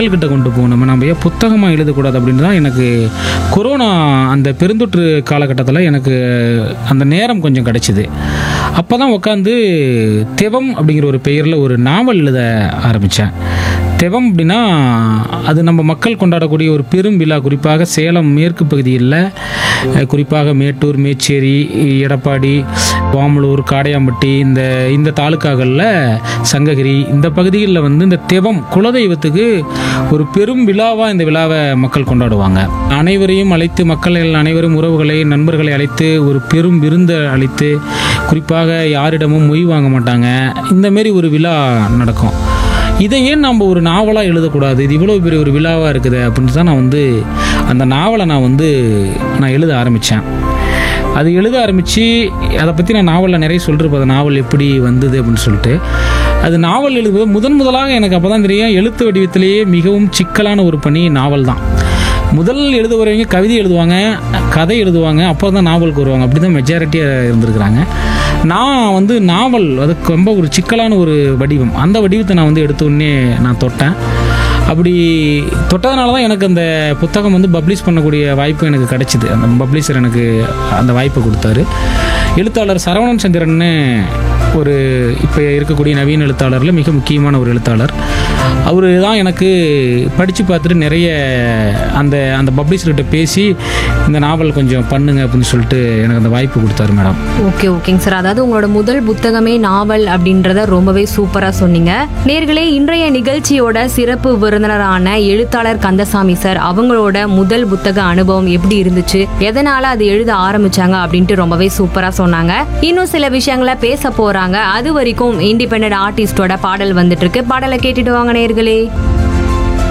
மக்கள்கிட்ட கொண்டு போகணும் நம்ம ஏன் புத்தகமாக எழுதக்கூடாது அப்படின்னு தான் எனக்கு கொரோனா அந்த பெருந்தொற்று காலகட்டத்தில் எனக்கு அந்த நேரம் கொஞ்சம் கிடச்சிது அப்போ தான் உட்காந்து தெவம் அப்படிங்கிற ஒரு பெயரில் ஒரு நாவல் எழுத ஆரம்பித்தேன் தெவம் அப்படின்னா அது நம்ம மக்கள் கொண்டாடக்கூடிய ஒரு பெரும் விழா குறிப்பாக சேலம் மேற்கு பகுதியில் அஹ், குறிப்பாக மேட்டூர் மேச்சேரி எடப்பாடி வாமலூர் காடையாம்பட்டி இந்த இந்த தாலுக்காகளில் சங்ககிரி இந்த பகுதிகளில் வந்து இந்த தெவம் குலதெய்வத்துக்கு ஒரு பெரும் விழாவாக இந்த விழாவை மக்கள் கொண்டாடுவாங்க அனைவரையும் அழைத்து மக்கள் அனைவரும் உறவுகளை நண்பர்களை அழைத்து ஒரு பெரும் விருந்தை அழைத்து குறிப்பாக யாரிடமும் மொய் வாங்க மாட்டாங்க இந்த மாரி ஒரு விழா நடக்கும் இதை ஏன் நம்ம ஒரு நாவலாக எழுதக்கூடாது இது இவ்வளோ பெரிய ஒரு விழாவாக இருக்குது அப்படின்னு தான் நான் வந்து அந்த நாவலை நான் வந்து நான் எழுத ஆரம்பித்தேன் அது எழுத ஆரம்பித்து அதை பற்றி நான் நாவலில் நிறைய சொல்லிருப்பேன் அந்த நாவல் எப்படி வந்தது அப்படின்னு சொல்லிட்டு அது நாவல் எழுதுவது முதன் முதலாக எனக்கு அப்போ தான் தெரியும் எழுத்து வடிவத்திலேயே மிகவும் சிக்கலான ஒரு பணி நாவல் தான் முதல் எழுத வரவங்க கவிதை எழுதுவாங்க கதை எழுதுவாங்க அப்புறம் தான் நாவலுக்கு வருவாங்க அப்படி தான் மெஜாரிட்டியாக இருந்திருக்கிறாங்க நான் வந்து நாவல் அதுக்கு ரொம்ப ஒரு சிக்கலான ஒரு வடிவம் அந்த வடிவத்தை நான் வந்து எடுத்த உடனே நான் தொட்டேன் அப்படி தொட்டதுனால தான் எனக்கு அந்த புத்தகம் வந்து பப்ளிஷ் பண்ணக்கூடிய வாய்ப்பு எனக்கு கிடைச்சிது அந்த பப்ளிஷர் எனக்கு அந்த வாய்ப்பை கொடுத்தாரு எழுத்தாளர் சரவணன் சந்திரன்னு ஒரு இப்போ இருக்கக்கூடிய நவீன எழுத்தாளரில் மிக முக்கியமான ஒரு எழுத்தாளர் அவர் தான் எனக்கு படித்து பார்த்துட்டு நிறைய அந்த அந்த பப்ளிஷர்கிட்ட பேசி இந்த நாவல் கொஞ்சம் பண்ணுங்க அப்படின்னு சொல்லிட்டு எனக்கு அந்த வாய்ப்பு கொடுத்தாரு மேடம் ஓகே ஓகேங்க சார் அதாவது உங்களோட முதல் புத்தகமே நாவல் அப்படின்றத ரொம்பவே சூப்பராக சொன்னீங்க நேர்களே இன்றைய நிகழ்ச்சியோட சிறப்பு விருந்தினரான எழுத்தாளர் கந்தசாமி சார் அவங்களோட முதல் புத்தக அனுபவம் எப்படி இருந்துச்சு எதனால அது எழுத ஆரம்பிச்சாங்க அப்படின்ட்டு ரொம்பவே சூப்பராக சொன்னாங்க இன்னும் சில விஷயங்களை பேச போறாங்க அது வரைக்கும் இண்டிபெண்ட் ஆர்டிஸ்டோட பாடல் வந்துட்டு இருக்கு பாடலை கேட்டுட்டு வாங்க நேர்களே